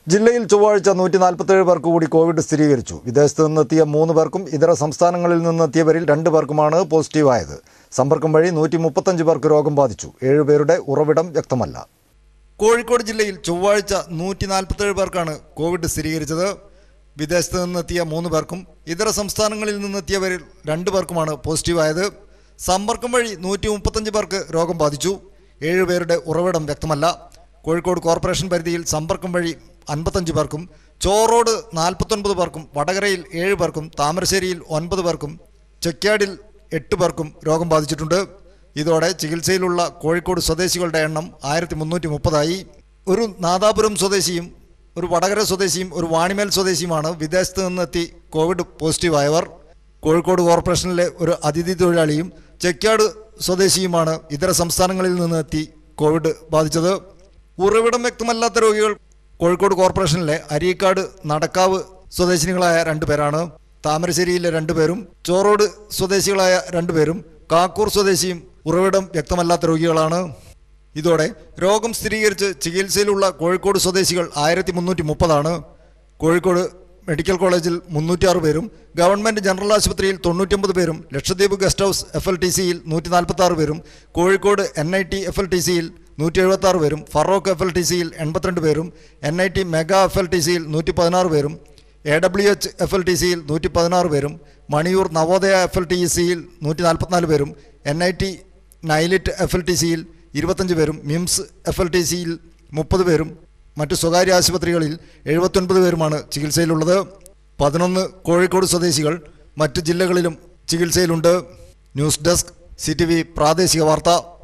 ജില്ലയിൽ ചൊവ്വാഴ്ച നൂറ്റി നാൽപ്പത്തേഴ് പേർക്ക് കൂടി കോവിഡ് സ്ഥിരീകരിച്ചു വിദേശത്ത് നിന്നെത്തിയ മൂന്ന് പേർക്കും ഇതര സംസ്ഥാനങ്ങളിൽ നിന്നെത്തിയവരിൽ രണ്ട് പേർക്കുമാണ് പോസിറ്റീവായത് സമ്പർക്കം വഴി നൂറ്റി മുപ്പത്തഞ്ച് പേർക്ക് രോഗം ബാധിച്ചു ഏഴുപേരുടെ ഉറവിടം വ്യക്തമല്ല കോഴിക്കോട് ജില്ലയിൽ ചൊവ്വാഴ്ച നൂറ്റി നാൽപ്പത്തേഴ് പേർക്കാണ് കോവിഡ് സ്ഥിരീകരിച്ചത് വിദേശത്ത് നിന്നെത്തിയ മൂന്ന് പേർക്കും ഇതര സംസ്ഥാനങ്ങളിൽ നിന്നെത്തിയവരിൽ രണ്ട് പേർക്കുമാണ് പോസിറ്റീവായത് സമ്പർക്കം വഴി നൂറ്റി മുപ്പത്തഞ്ച് പേർക്ക് രോഗം ബാധിച്ചു ഏഴുപേരുടെ ഉറവിടം വ്യക്തമല്ല കോഴിക്കോട് കോർപ്പറേഷൻ പരിധിയിൽ സമ്പർക്കം വഴി അൻപത്തഞ്ച് പേർക്കും ചോറോട് നാൽപ്പത്തൊൻപത് പേർക്കും വടകരയിൽ ഏഴ് പേർക്കും താമരശ്ശേരിയിൽ ഒൻപത് പേർക്കും ചെക്യാടിൽ എട്ട് പേർക്കും രോഗം ബാധിച്ചിട്ടുണ്ട് ഇതോടെ ചികിത്സയിലുള്ള കോഴിക്കോട് സ്വദേശികളുടെ എണ്ണം ആയിരത്തി മുന്നൂറ്റി മുപ്പതായി ഒരു നാദാപുരം സ്വദേശിയും ഒരു വടകര സ്വദേശിയും ഒരു വാണിമേൽ സ്വദേശിയുമാണ് വിദേശത്ത് നിന്നെത്തി കോവിഡ് പോസിറ്റീവായവർ കോഴിക്കോട് കോർപ്പറേഷനിലെ ഒരു അതിഥി തൊഴിലാളിയും ചെക്യാട് സ്വദേശിയുമാണ് ഇതര സംസ്ഥാനങ്ങളിൽ നിന്നെത്തി കോവിഡ് ബാധിച്ചത് ഉറവിടം വ്യക്തമല്ലാത്ത രോഗികൾ കോഴിക്കോട് കോർപ്പറേഷനിലെ അരീക്കാട് നടക്കാവ് സ്വദേശിനികളായ രണ്ടുപേരാണ് താമരശ്ശേരിയിലെ രണ്ടുപേരും ചോറോട് സ്വദേശികളായ രണ്ടുപേരും കാക്കൂർ സ്വദേശിയും ഉറവിടം വ്യക്തമല്ലാത്ത രോഗികളാണ് ഇതോടെ രോഗം സ്ഥിരീകരിച്ച് ചികിത്സയിലുള്ള കോഴിക്കോട് സ്വദേശികൾ ആയിരത്തി മുന്നൂറ്റി മുപ്പതാണ് കോഴിക്കോട് മെഡിക്കൽ കോളേജിൽ മുന്നൂറ്റിയാറ് പേരും ഗവൺമെൻറ് ജനറൽ ആശുപത്രിയിൽ തൊണ്ണൂറ്റൊമ്പത് പേരും Lakshadweep guest house F L T സിയിൽ നൂറ്റി നാൽപ്പത്തി പേരും Kozhikode N I T F L T സിയിൽ നൂറ്റി എഴുപത്തി ആറ് പേരും ഫറോക്ക് എഫ് എൽ ടി സിയിൽ എൺപത്തിരണ്ട് പേരും N I T mega F L T സിയിൽ നൂറ്റി പതിനാറ് പേരും A W H F L T സിയിൽ നൂറ്റി പതിനാറ് പേരും Maniyur Navodaya F L T സിയിൽ നൂറ്റി നാൽപ്പത്തിനാല് പേരും N I T NIELIT F L T സിയിൽ ഇരുപത്തഞ്ച് പേരും മിംസ് എഫ് എൽ ടി സിയിൽ മുപ്പത് പേരും മറ്റു സ്വകാര്യ ആശുപത്രികളിൽ എഴുപത്തൊൻപത് പേരുമാണ് ചികിത്സയിലുള്ളത് പതിനൊന്ന് കോഴിക്കോട് സ്വദേശികൾ മറ്റു ജില്ലകളിലും ചികിത്സയിലുണ്ട് ന്യൂസ് ഡെസ്ക് സി പ്രാദേശിക വാർത്ത